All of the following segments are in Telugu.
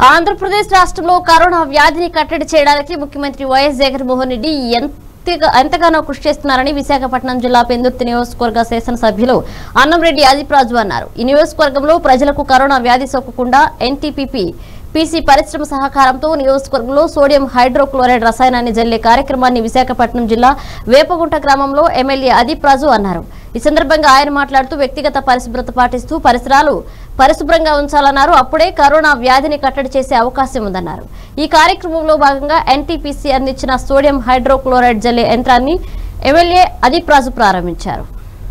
ఆంధ్రప్రదేశ్ రాష్ట్రంలో కరోనా వ్యాధిని కట్టడి చేయడానికి ముఖ్యమంత్రి వైఎస్ జగన్మోహన్ రెడ్డి ఎంతగా ఎంతగానో కృషి చేస్తున్నారని విశాఖపట్నం జిల్లా పెందుర్తి నియోజకవర్గ శాసనసభ్యులు అన్నంరెడ్డి ఆదిప్రాజు అన్నారు ఈ నియోజకవర్గంలో ప్రజలకు కరోనా వ్యాధి సోకకుండా ఎన్టీపీపీ పీసీ పరిశ్రమ సహకారంతో నియోజకవర్గంలో సోడియం హైడ్రోక్లోరైడ్ రసాయనాన్ని జల్లే కార్యక్రమాన్ని విశాఖపట్నం జిల్లా వేపగుంట గ్రామంలో ఎమ్మెల్యే అదీప్ రాజు అన్నారు ఈ సందర్భంగా ఆయన మాట్లాడుతూ వ్యక్తిగత పరిశుభ్రత పాటిస్తూ పరిసరాలు పరిశుభ్రంగా ఉంచాలన్నారు అప్పుడే కరోనా వ్యాధిని కట్టడి చేసే అవకాశం ఉందన్నారు ఈ కార్యక్రమంలో భాగంగా ఎన్టీపీసీ అందించిన సోడియం హైడ్రోక్లోరైడ్ జల్లే యంత్రాన్ని ఎమ్మెల్యే అదీప్ రాజు ప్రారంభించారు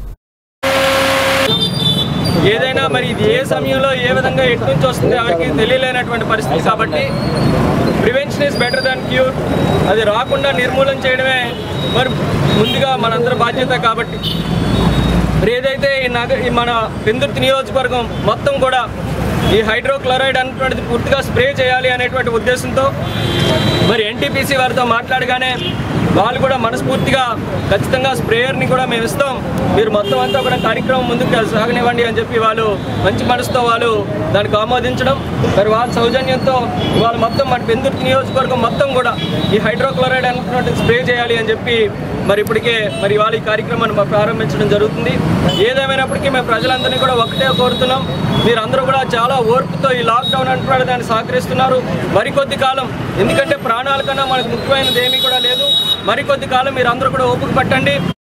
ఏదైనా మరి ఇది ఏ సమయంలో ఏ విధంగా ఎటు నుంచి వస్తుంది ఎవరికి తెలియలేనటువంటి పరిస్థితి కాబట్టి prevention is better than cure అది రాకుండా నిర్మూలన చేయడమే మరి ముందుగా మనందరి బాధ్యత కాబట్టి మరి ఏదైతే ఈ నగ ఈ మన పెందుర్తి నియోజకవర్గం మొత్తం కూడా ఈ హైడ్రోక్లోరైడ్ అనేటువంటిది పూర్తిగా స్ప్రే చేయాలి అనేటువంటి ఉద్దేశంతో మరి ఎన్టీపీసీ వారితో మాట్లాడగానే వాళ్ళు కూడా మనస్ఫూర్తిగా ఖచ్చితంగా స్ప్రేయర్ని కూడా మేము ఇస్తాం మీరు మొత్తం అంతా కూడా కార్యక్రమం ముందుకు సాగనివ్వండి అని చెప్పి వాళ్ళు మంచి మనసుతో వాళ్ళు దానికి ఆమోదించడం మరి వాళ్ళ సౌజన్యంతో వాళ్ళు మొత్తం మన పెందుర్తి నియోజకవర్గం మొత్తం కూడా ఈ హైడ్రోక్లోరైడ్ అనేటువంటి స్ప్రే చేయాలి అని చెప్పి మరి ఇప్పటికే మరి వాళ్ళ ఈ కార్యక్రమాన్ని మా ప్రారంభించడం జరుగుతుంది ఏదేమైనప్పటికీ మేము ప్రజలందరినీ కూడా ఒకటే కోరుతున్నాం మీరందరూ కూడా చాలా ఓర్పుతో ఈ లాక్డౌన్ అంటున్నాడు దాన్ని సహకరిస్తున్నారు మరికొద్ది కాలం ఎందుకంటే ప్రాణాల కన్నా మనకు ముఖ్యమైనది ఏమీ కూడా లేదు మరికొద్ది కాలం మీరు అందరూ కూడా ఓపిక పట్టండి